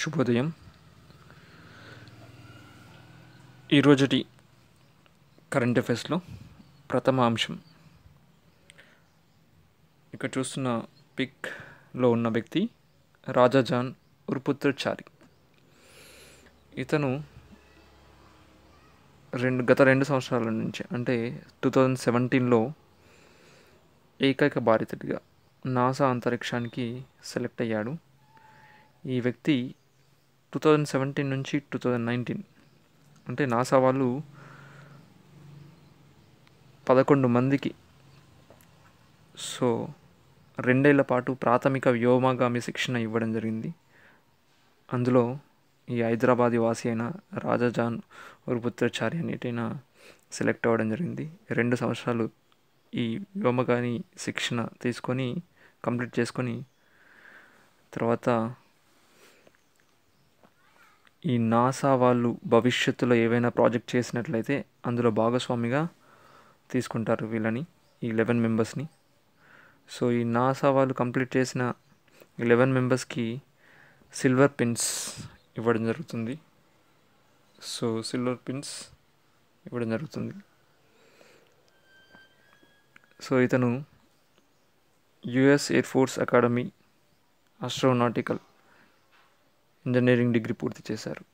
శుభోదయం ఈరోజుటి కరెంట్ అఫైర్స్లో ప్రథమ అంశం ఇక్కడ చూస్తున్న పిక్లో ఉన్న వ్యక్తి రాజా జాన్ ఉర్పుత్రచారి ఇతను రెండు గత రెండు సంవత్సరాల నుంచి అంటే టూ థౌజండ్ సెవెంటీన్లో ఏకైక భారతీయుడిగా నాసా అంతరిక్షానికి సెలెక్ట్ అయ్యాడు ఈ వ్యక్తి టూ థౌజండ్ సెవెంటీన్ నుంచి టూ థౌజండ్ నైన్టీన్ అంటే నాసా వాళ్ళు పదకొండు మందికి సో రెండేళ్ల పాటు ప్రాథమిక వ్యోమగామి శిక్షణ ఇవ్వడం జరిగింది అందులో ఈ హైదరాబాదీ వాసి అయిన రాజాజాన్ ఉరుపుత్రచారి అనేటైనా సెలెక్ట్ అవ్వడం జరిగింది రెండు సంవత్సరాలు ఈ వ్యోమగాని శిక్షణ తీసుకొని కంప్లీట్ చేసుకొని తర్వాత ఈ నాసా వాళ్ళు భవిష్యత్తులో ఏవైనా ప్రాజెక్ట్ చేసినట్లయితే అందులో భాగస్వామిగా తీసుకుంటారు వీళ్ళని ఈ లెవెన్ మెంబర్స్ని సో ఈ నాసా వాళ్ళు కంప్లీట్ చేసిన ఈ లెవెన్ మెంబర్స్కి సిల్వర్ పిన్స్ ఇవ్వడం జరుగుతుంది సో సిల్వర్ పిన్స్ ఇవ్వడం జరుగుతుంది సో ఇతను US air force academy astronautical engineering degree పూర్తి చేశారు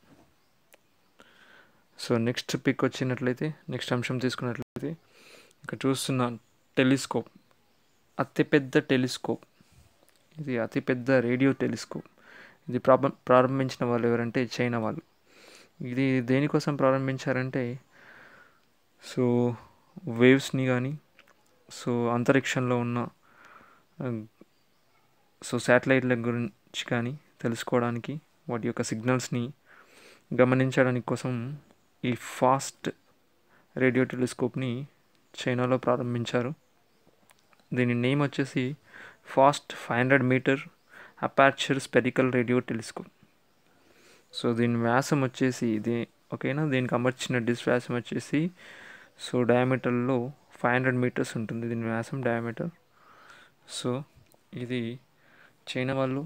సో నెక్స్ట్ పిక్ వచ్చినట్లయితే నెక్స్ట్ అంశం తీసుకున్నట్లయితే ఇక్కడ చూస్తున్న టెలిస్కోప్ అతిపెద్ద టెలిస్కోప్ ఇది అతిపెద్ద రేడియో టెలిస్కోప్ ఇది ప్రాబ ప్రారంభించిన వాళ్ళు ఎవరంటే చైనా వాళ్ళు ఇది దేనికోసం ప్రారంభించారంటే సో వేవ్స్ని కానీ సో అంతరిక్షంలో ఉన్న సో శాటిలైట్ల గురించి కానీ తెలుసుకోవడానికి వాటి యొక్క సిగ్నల్స్ని గమనించడానికి కోసం ఈ ఫాస్ట్ రేడియో టెలిస్కోప్ని చైనాలో ప్రారంభించారు దీని నేమ్ వచ్చేసి fast five hundred metre aperture spherical radio telescope so దీని వ్యాసం వచ్చేసి ఇది ఓకేనా దీనికి అమర్చిన డిస్ వ్యాసం వచ్చేసి సో డయామీటర్లో ఫైవ్ హండ్రెడ్ మీటర్స్ ఉంటుంది దీని వ్యాసం డయామీటర్ సో ఇది చైనా వాళ్ళు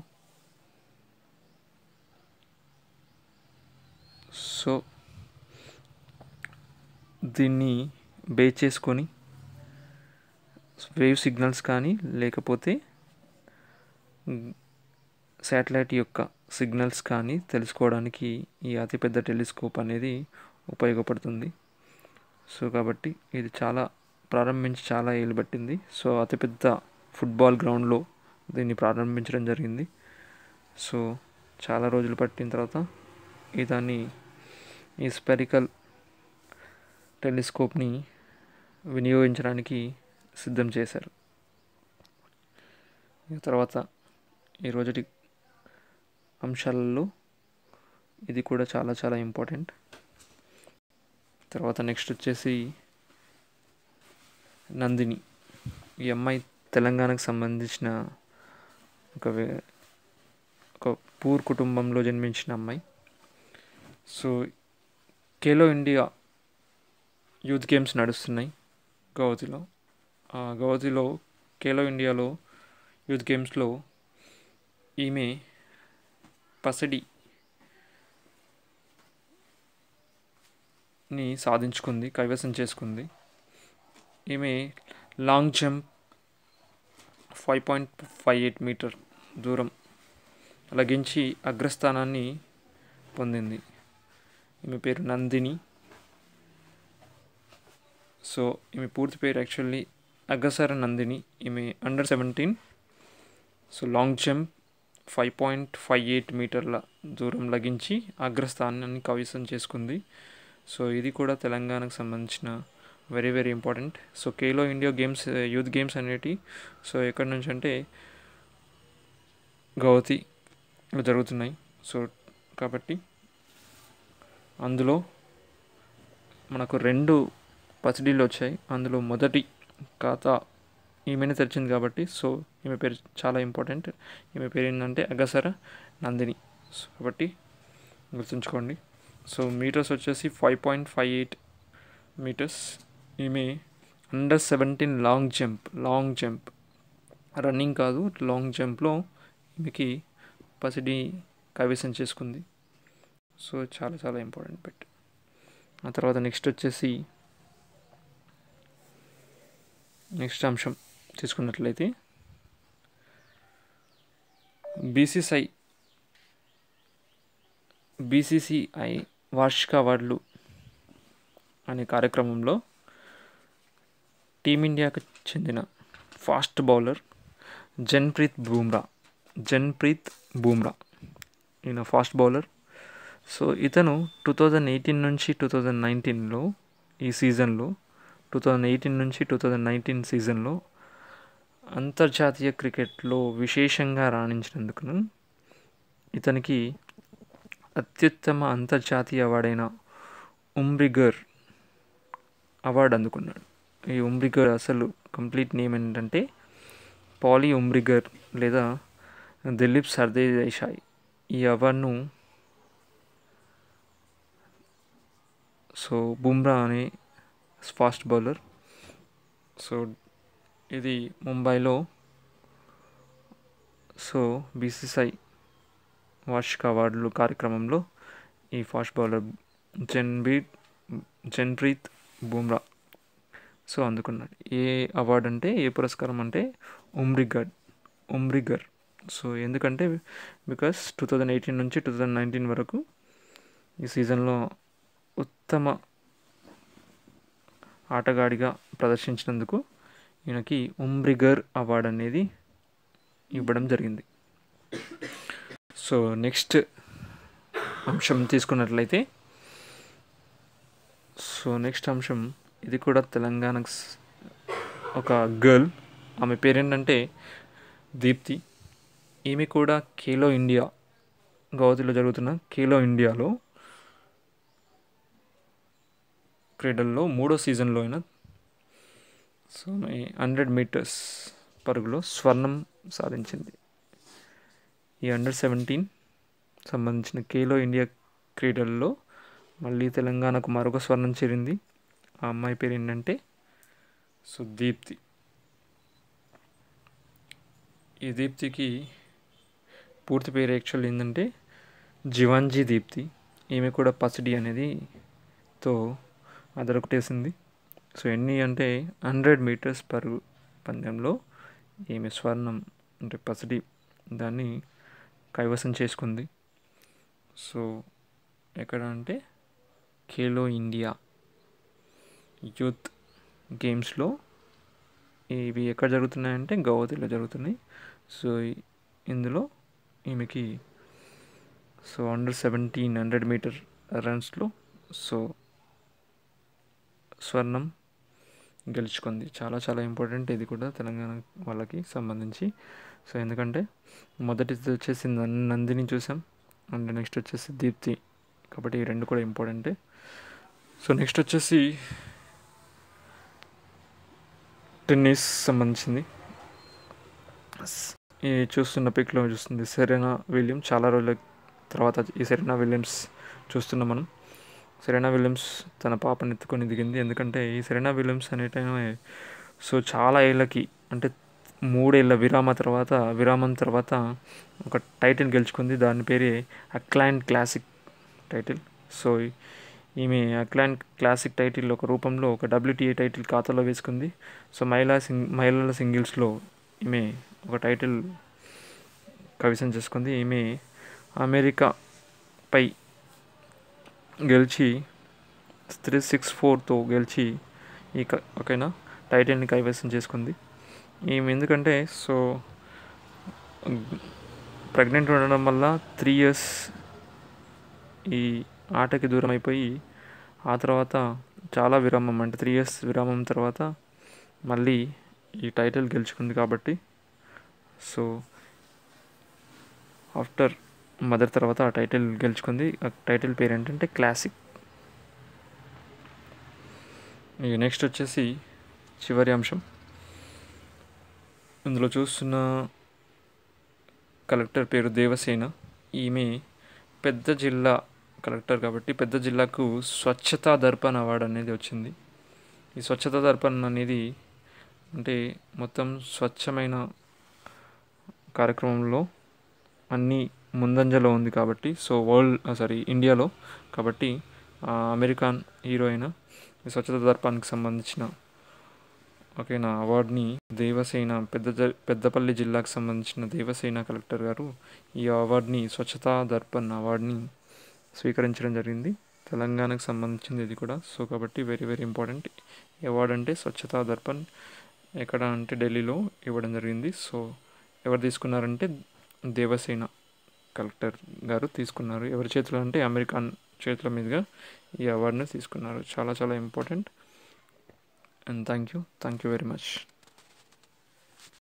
సో దీన్ని బే చేసుకొని వేవ్ సిగ్నల్స్ కానీ లేకపోతే శాటిలైట్ యొక్క సిగ్నల్స్ కానీ తెలుసుకోవడానికి ఈ అతిపెద్ద టెలిస్కోప్ అనేది ఉపయోగపడుతుంది సో కాబట్టి ఇది చాలా ప్రారంభించి చాలా ఏళ్ళు పట్టింది సో అతిపెద్ద ఫుట్బాల్ గ్రౌండ్లో దీన్ని ప్రారంభించడం జరిగింది సో చాలా రోజులు పట్టిన తర్వాత ఈ దాన్ని ఈ స్పెరికల్ టెలిస్కోప్ని వినియోగించడానికి సిద్ధం చేశారు తర్వాత ఈ రోజుటి అంశాలలో ఇది కూడా చాలా చాలా ఇంపార్టెంట్ తర్వాత నెక్స్ట్ వచ్చేసి నందిని ఈ అమ్మాయి తెలంగాణకు సంబంధించిన ఒక ఒక పూర్ కుటుంబంలో జన్మించిన అమ్మాయి so Khelo India youth games నడుస్తున్నాయి గౌహతిలో గౌహతిలో ఖేలో ఇండియాలో యూత్ గేమ్స్లో ఈమె పసిడి ని సాధించుకుంది కైవసం చేసుకుంది ఈమె long jump five point five eight metre దూరం లగించి అగ్రస్థానాన్ని పొందింది ఈమె పేరు నందిని సో ఈమె పూర్తి పేరు యాక్చువల్లీ అగసర నందిని ఈమె under seventeen so long jump five point five eight మీటర్ల దూరం లగించి అగ్రస్థానాన్ని కవిసం చేసుకుంది సో ఇది కూడా తెలంగాణకు సంబంధించిన very very important so Khelo India games youth games అనేటి సో ఎక్కడి నుంచి అంటే గౌహతిలో జరుగుతున్నాయి సో కాబట్టి అందులో మనకు రెండు పసిడీలు వచ్చాయి అందులో మొదటి ఖాతా ఈమెనే తెరిచింది కాబట్టి సో ఈమె పేరు చాలా ఇంపార్టెంట్ ఈమె పేరు ఏంటంటే అగసర నందిని సో కాబట్టి గుర్తుంచుకోండి సో మీటర్స్ వచ్చేసి five point five eight metres ఈమె under seventeen long jump long jump running కాదు లాంగ్ జంప్లో ఈమెకి పసిడి కైవసం చేసుకుంది సో చాలా చాలా ఇంపార్టెంట్ బిట్ ఆ తర్వాత నెక్స్ట్ వచ్చేసి నెక్స్ట్ అంశం తీసుకున్నట్లయితే బీసీసీఐ బీసీసీఐ వార్షిక అవార్డులు అనే కార్యక్రమంలో టీమిండియాకు చెందిన ఫాస్ట్ బౌలర్ జన్ప్రీత్ బూమ్రా జన్ప్రీత్ బూమ్రా ఈయన ఫాస్ట్ బౌలర్ సో ఇతను టూ థౌజండ్ ఎయిటీన్ నుంచి టూ థౌజండ్ నైన్టీన్లో ఈ సీజన్లో టూ థౌజండ్ ఎయిటీన్ నుంచి టూ థౌజండ్ నైన్టీన్ సీజన్లో అంతర్జాతీయ క్రికెట్లో విశేషంగా రాణించినందుకు ఇతనికి అత్యుత్తమ అంతర్జాతీయ అవార్డైన ఉమ్రిగర్ అవార్డు అందుకున్నాడు ఈ ఉమ్రిగర్ అసలు కంప్లీట్ నేమ్ ఏంటంటే పాలీ ఉమ్రిగర్ లేదా దిలీప్ సర్దేశాయ్ ఈ అవార్డును సో బుమ్రా అనే ఫాస్ట్ బౌలర్ సో ఇది ముంబైలో సో బీసీసీఐ వార్షిక అవార్డులు కార్యక్రమంలో ఈ ఫాస్ట్ బౌలర్ జన్బీర్ జన్ప్రీత్ బుమ్రా సో అందుకున్నాడు ఏ అవార్డు అంటే ఏ పురస్కారం అంటే ఉమ్రిగర్ ఉమ్రిగర్ సో ఎందుకంటే బికాస్ టూ థౌజండ్ ఎయిటీన్ నుంచి టూ థౌజండ్ నైన్టీన్ వరకు ఈ సీజన్లో ఉత్తమ ఆటగాడిగా ప్రదర్శించినందుకు ఈయనకి ఉమ్రిగర్ అవార్డు అనేది ఇవ్వడం జరిగింది సో నెక్స్ట్ అంశం తీసుకున్నట్లయితే సో నెక్స్ట్ అంశం ఇది కూడా తెలంగాణకు ఒక గర్ల్ ఆమె పేరేంటంటే దీప్తి ఈమె కూడా ఖేలో ఇండియా గౌహతిలో జరుగుతున్న ఖేలో ఇండియాలో క్రీడల్లో మూడో సీజన్లో అయిన సో హండ్రెడ్ మీటర్స్ పరుగులో స్వర్ణం సాధించింది ఈ అండర్ సెవెంటీన్ సంబంధించిన ఖేలో ఇండియా క్రీడల్లో మళ్ళీ తెలంగాణకు మరొక స్వర్ణం చేరింది ఆ అమ్మాయి పేరు ఏంటంటే సో దీప్తి ఈ దీప్తికి పూర్తి పేరు యాక్చువల్ ఏంటంటే జివాంజీ దీప్తి ఈమె కూడా పసిడి అనేది తో అదరొకటేసింది సో ఎన్ని అంటే హండ్రెడ్ మీటర్స్ పరుగు పందెంలో ఈమె స్వర్ణం అంటే పసిడి దాన్ని కైవసం చేసుకుంది సో ఎక్కడ అంటే ఖేలో ఇండియా యూత్ గేమ్స్లో ఇవి ఎక్కడ జరుగుతున్నాయంటే గౌహతిలో జరుగుతున్నాయి సో ఇందులో ఈమెకి so under seventeen hundred metre రన్స్లో సో స్వర్ణం గెలుచుకుంది చాలా చాలా ఇంపార్టెంట్ ఇది కూడా తెలంగాణ వాళ్ళకి సంబంధించి సో ఎందుకంటే మొదటిది వచ్చేసి నం- నందిని చూసాం అండ్ నెక్స్ట్ వచ్చేసి దీప్తి కాబట్టి ఈ రెండు కూడా ఇంపార్టెంటే సో నెక్స్ట్ వచ్చేసి టెన్నిస్ సంబంధించింది స్- ఈ చూస్తున్న పిక్లో చూస్తుంది సెరెనా విలియం చాలా రోజుల తర్వాత ఈ సెరెనా విలియమ్స్ చూస్తున్నాం మనం సెరెనా విలియమ్స్ తన పాపని ఎత్తుకొని దిగింది ఎందుకంటే ఈ సెరెనా విలియమ్స్ అనేటమే సో చాలా ఏళ్ళకి అంటే మూడేళ్ళ విరామ తర్వాత విరామం తర్వాత ఒక టైటిల్ గెలుచుకుంది దాని పేరే అక్లాండ్ క్లాసిక్ టైటిల్ సో ఈమె అక్లాండ్ క్లాసిక్ టైటిల్ ఒక రూపంలో ఒక డబ్ల్యూటీఏ టైటిల్ ఖాతాలో వేసుకుంది సో మహిళా సింగ్ మహిళల సింగిల్స్లో ఈమె ఒక టైటిల్ కవిసం చేసుకుంది ఈమె అమెరికాపై గెలిచి త్రీ సిక్స్ ఫోర్తో గెలిచి ఈ క- ఓకేనా టైటిల్ని కైవసం చేసుకుంది ఈమె ఎందుకంటే సో ప్రెగ్నెంట్ ఉండడం వల్ల త్రీ ఇయర్స్ ఈ ఆటకి దూరం అయిపోయి ఆ తర్వాత చాలా విరామం అంటే త్రీ ఇయర్స్ విరామం తర్వాత మళ్ళీ ఈ టైటిల్ గెలుచుకుంది కాబట్టి సో ఆఫ్టర్ మదర్ తర్వాత ఆ టైటిల్ గెలుచుకుంది ఆ టైటిల్ పేరు ఏంటంటే క్లాసిక్ ఇక నెక్స్ట్ వచ్చేసి చివరి అంశం ఇందులో చూస్తున్న కలెక్టర్ పేరు దేవసేన ఈమె పెద్ద జిల్లా కలెక్టర్ కాబట్టి పెద్ద జిల్లాకు స్వచ్ఛతా దర్పణ్ అవార్డు అనేది వచ్చింది ఈ స్వచ్ఛతా దర్పణ్ అనేది అంటే మొత్తం స్వచ్ఛమైన కార్యక్రమంలో అన్ని ముందంజలో ఉంది కాబట్టి సో వరల్డ్ సారీ ఇండియాలో కాబట్టి ఆ, అమెరికన్ హీరో అయిన ఈ స్వచ్ఛత దర్పానికి సంబంధించిన ఓకేనా అవార్డుని దేవసేన పెద్ద జ- పెద్దపల్లి జిల్లాకు సంబంధించిన దేవసేన కలెక్టర్ గారు ఈ అవార్డుని స్వచ్ఛతా దర్పణ్ అవార్డుని స్వీకరించడం జరిగింది తెలంగాణకు సంబంధించింది ఇది కూడా సో కాబట్టి వెరీ వెరీ ఇంపార్టెంట్ అవార్డు అంటే స్వచ్ఛతా దర్పణ్ ఎక్కడ అంటే ఢిల్లీలో ఇవ్వడం జరిగింది సో ఎవరు తీసుకున్నారంటే దేవసేన కలెక్టర్ గారు తీసుకున్నారు ఎవరి చేతిలో అంటే అమెరికన్ చేతుల మీదుగా ఈ అవార్డుని తీసుకున్నారు చాలా చాలా important and thank you thank you very much